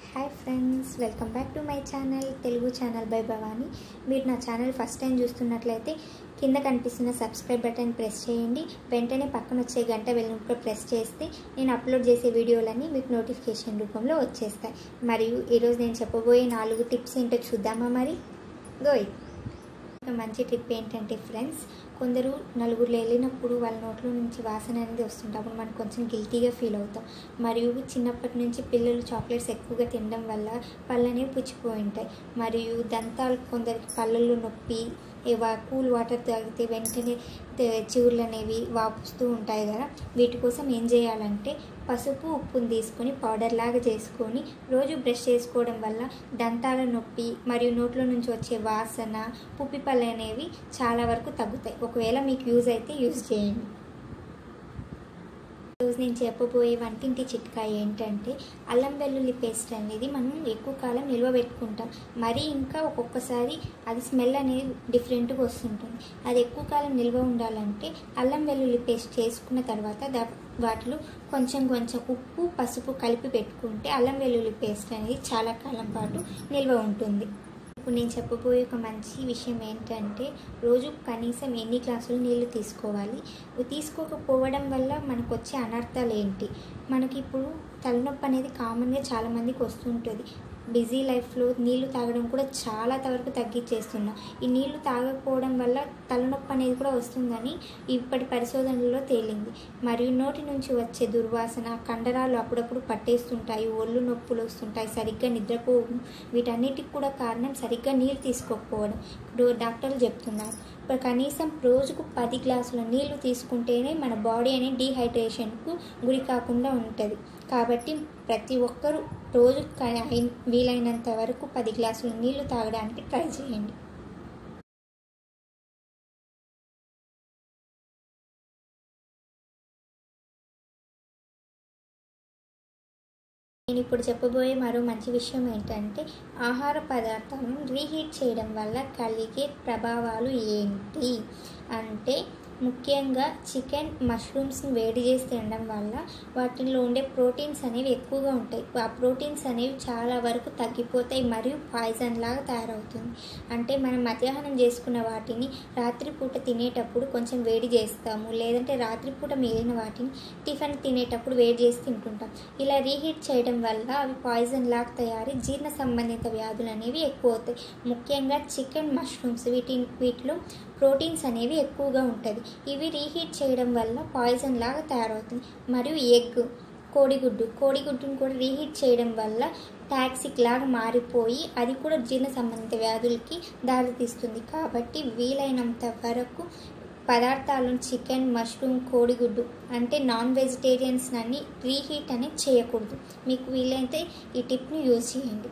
hi friends welcome back to my channel Telugu channel by Bhavani మీరు నా channel first time చూస్తున్నట్లయితే కింద కనిపిస్తున్న సబ్స్క్రైబ్ బటన్ ప్రెస్ చేయండి వెంటనే పక్కన వచ్చే గంట వెళ్ళిన కూడా ప్రెస్ చేస్తే నేను అప్లోడ్ చేసే వీడియోలన్నీ మీకు నోటిఫికేషన్ రూపంలో వచ్చేస్తాయి మరియు ఈరోజు నేను చెప్పబోయే నాలుగు టిప్స్ ఏంటో చూద్దామా మరి గోయ్ ఒక మంచి టిప్ ఏంటంటే ఫ్రెండ్స్ కొందరు నలుగురు వెళ్ళినప్పుడు వాళ్ళ నోట్లో నుంచి వాసన అనేది వస్తుంటే అప్పుడు మనం కొంచెం గిల్టీగా ఫీల్ అవుతాం మరియు చిన్నప్పటి నుంచి పిల్లలు చాక్లెట్స్ ఎక్కువగా తినడం వల్ల పళ్ళు అనేవి పుచ్చిపోయి ఉంటాయి మరియు దంతాలు కొందరికి పళ్ళల్లో నొప్పి ఏవా కూల్ వాటర్ తాగితే వెంటనే తే- చిగుళ్ళు అనేవి వాపుస్తూ ఉంటాయి కదా వీటి కోసం ఏం చేయాలంటే పసుపు ఉప్పుని తీసుకొని పౌడర్ లాగా చేసుకొని రోజు బ్రష్ చేసుకోవడం వల్ల దంతాల నొప్పి మరియు నోట్లో నుంచి వచ్చే వాసన పుప్పిపళ్ళు అనేవి చాలా వరకు తగ్గుతాయి ఒకవేళ మీకు యూజ్ అయితే యూజ్ చేయండి ఈరోజు నేను చెప్పబోయే వంటింటి చిట్కా ఏంటంటే అల్లం వెల్లుల్లి పేస్ట్ అనేది మనం ఎక్కువ కాలం నిల్వ పెట్టుకుంటాం మరి ఇంకా ఒక్కొక్కసారి అది స్మెల్ అనేది డిఫరెంట్గా వస్తుంటుంది అది ఎక్కువ కాలం నిల్వ ఉండాలంటే అల్లం వెల్లుల్లి పేస్ట్ చేసుకున్న తర్వాత దా వాటిలో కొంచెం కొంచెం ఉప్పు పసుపు కలిపి పెట్టుకుంటే అల్లం వెల్లుల్లి పేస్ట్ అనేది చాలా కాలం పాటు నిల్వ ఉంటుంది ఇప్పుడు నేను చెప్పబోయే ఒక మంచి విషయం ఏంటంటే రోజు కనీసం ఎన్ని గ్లాసులు నీళ్లు తీసుకోవాలి ఇవి తీసుకోకపోవడం వల్ల మనకు వచ్చే అనర్థాలు ఏంటి మనకి ఇప్పుడు తలనొప్పి అనేది కామన్గా చాలామందికి వస్తుంటుంది బిజీ లైఫ్లో నీళ్లు తాగడం కూడా చాలా వరకు తగ్గించేస్తున్నాం ఈ నీళ్లు తాగకపోవడం వల్ల తలనొప్పి అనేది కూడా వస్తుందని ఇప్పటి పరిశోధనలో తేలింది మరియు నోటి నుంచి వచ్చే దుర్వాసన కండరాలు అప్పుడప్పుడు పట్టేస్తుంటాయి ఒళ్ళు నొప్పులు వస్తుంటాయి సరిగ్గా నిద్రపోవు వీటన్నిటికి కూడా కారణం సరిగ్గా నీళ్ళు తీసుకోకపోవడం డో- డాక్టర్లు చెప్తున్నారు ఇప్పుడు కనీసం రోజుకు పది గ్లాసుల నీళ్లు తీసుకుంటేనే మన బాడీ అనేది డీహైడ్రేషన్కు గురి కాకుండా ఉంటుంది కాబట్టి ప్రతి ఒక్కరూ రోజు క- అయి- వీలైనంత వరకు పది గ్లాసుల నీళ్లు తాగడానికి ట్రై చేయండి నేను ఇప్పుడు చెప్పబోయే మరో మంచి విషయం ఏంటంటే ఆహార పదార్థాలను రీహీట్ చేయడం వల్ల కలిగే ప్రభావాలు ఏంటి అంటే ముఖ్యంగా చికెన్ మష్రూమ్స్ని వేడి చేసి తినడం వల్ల వాటిలో ఉండే ప్రోటీన్స్ అనేవి ఎక్కువగా ఉంటాయి ఆ ప్రోటీన్స్ అనేవి చాలా వరకు తగ్గిపోతాయి మరియు పాయిజన్ లాగా తయారవుతుంది అంటే మనం మధ్యాహ్నం చేసుకున్న వాటిని రాత్రిపూట తినేటప్పుడు కొంచెం వేడి చేస్తాము లేదంటే రాత్రిపూట మిగిలిన వాటిని టిఫిన్ తినేటప్పుడు వేడి చేసి తింటుంటాం ఇలా రీహీట్ చేయడం వల్ల అవి పాయిజన్ లాగా తయారీ జీర్ణ సంబంధిత వ్యాధులు అనేవి ఎక్కువ అవుతాయి ముఖ్యంగా చికెన్ మష్రూమ్స్ వీటి వీటిలో ప్రోటీన్స్ అనేవి ఎక్కువగా ఉంటుంది ఇవి రీహీట్ చేయడం వల్ల పాయిజన్ లాగా తయారవుతుంది మరియు ఎగ్ కోడిగుడ్డు కోడిగుడ్డును కూడా రీహీట్ చేయడం వల్ల టాక్సిక్ లాగా మారిపోయి అది కూడా జీర్ణ సంబంధిత వ్యాధులకి దారితీస్తుంది కాబట్టి వీలైనంత వరకు పదార్థాలను చికెన్ మష్రూమ్ కోడిగుడ్డు అంటే నాన్ వెజిటేరియన్స్ అన్ని రీహీట్ అనేది చేయకూడదు మీకు వీలైతే ఈ టిప్ని యూజ్ చేయండి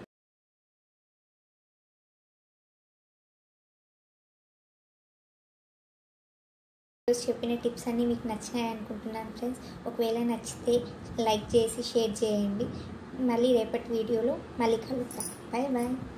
ఈరోజు చెప్పిన టిప్స్ అన్నీ మీకు నచ్చినాయి అనుకుంటున్నాను ఫ్రెండ్స్ ఒకవేళ నచ్చితే లైక్ చేసి షేర్ చేయండి మళ్ళీ రేపటి వీడియోలో మళ్ళీ కలుద్దాం బాయ్ బాయ్